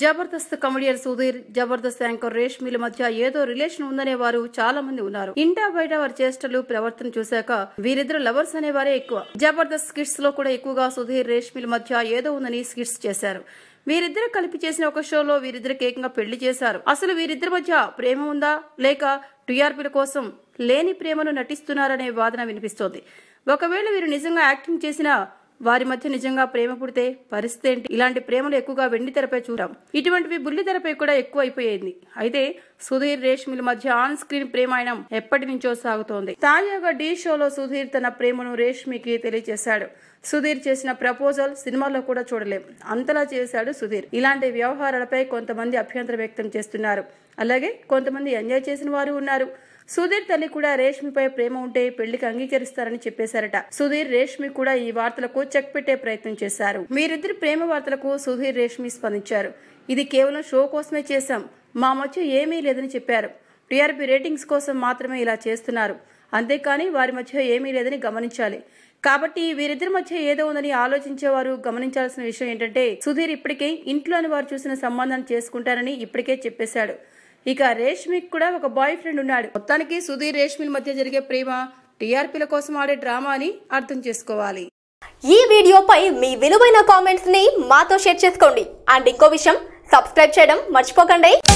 Jabardasth comedian Sudheer Jabardasth anchor రేష్మిల మధ్య ఏదో రిలేషన్ ఉందనే వారు చాలా మంది ఉన్నారు ఇంటా బయట వారి చేష్టలు ప్రవర్తన చూశాక వీరిద్దరు లవర్స్ అనేవారే ఎక్కువ జబర్దస్త్ స్కిట్స్ లో కూడా ఎక్కువగా సుధీర్ రేష్మిల మధ్య ఏదో ఉందని స్కిట్స్ చేశారు వీరిద్దరు కలిపి చేసిన ఒక షోలో వీరిద్దరికి ఏకంగా పెళ్లి చేశారు అసలు వీరిద్దరి మధ్య ప్రేమ ఉందా లేక టీఆర్పీల కోసం లేని ప్రేమను నటిస్తున్నారనే వాదన వినిపిస్తోంది ఒకవేళ వీరు నిజంగా యాక్టింగ్ చేసినా వారి మధ్య నిజంగా ప్రేమ పుడితే పరిస్థితి ఏంటి ఇలాంటి ప్రేమలు ఎక్కువగా వెండి తెరపై చూడాం ఇటువంటివి బుల్లి తెరపై కూడా ఎక్కువ అయిపోయింది అయితే సుధీర్ రేష్మిల మధ్య ఆన్ స్క్రీన్ ప్రేమాయణం ఎప్పటి నుంచో సాగుతోంది తాజాగా ఢీ షోలో సుధీర్ తన ప్రేమను రేష్మికి తెలియజేశాడు సుధీర్ చేసిన ప్రపోజల్ సినిమాలో కూడా చూడలేం అంతలా చేశాడు సుధీర్ ఇలాంటి వ్యవహారాలపై కొంతమంది అభ్యంతరం వ్యక్తం చేస్తున్నారు అలాగే కొంతమంది ఎంజాయ్ చేసిన వారు ఉన్నారు సుధీర్ తల్లి కూడా రేష్మిపై ప్రేమ ఉంటే పెళ్లికి అంగీకరిస్తారని చెప్పేశారట సుధీర్ రేష్మి కూడా ఈ వార్తలకు చెక్ పెట్టే ప్రయత్నం చేశారు మీరిద్దరి ప్రేమ వార్తలకు సుధీర్ రేష్మి స్పందించారు ఇది కేవలం షో కోసమే చేశాం మా మధ్య ఏమీ లేదని చెప్పారు టీఆర్పీ రేటింగ్స్ కోసం మాత్రమే ఇలా చేస్తున్నారు అంతేకాని వారి మధ్య ఏమీ లేదని గమనించాలి కాబట్టి వీరిద్దరి మధ్య ఏదో ఉందని ఆలోచించేవారు గమనించాల్సిన విషయం ఏంటంటే సుధీర్ ఇప్పటికే ఇంట్లోని వారు చూసిన సంబంధాన్ని చేసుకుంటారని ఇప్పటికే చెప్పేశాడు ఇక రేష్మికి కూడా ఒక బాయ్ ఫ్రెండ్ ఉన్నాడు మొత్తానికి సుధీర్ రేష్మిల మధ్య జరిగే ప్రేమ టీఆర్పీల కోసం ఆడే డ్రామా అని అర్థం చేసుకోవాలి ఈ వీడియోపై మీ విలువైన కామెంట్స్ ని మాతో షేర్ చేసుకోండి అండ్ ఇంకో విషయం సబ్స్క్రైబ్ చేయడం మర్చిపోకండి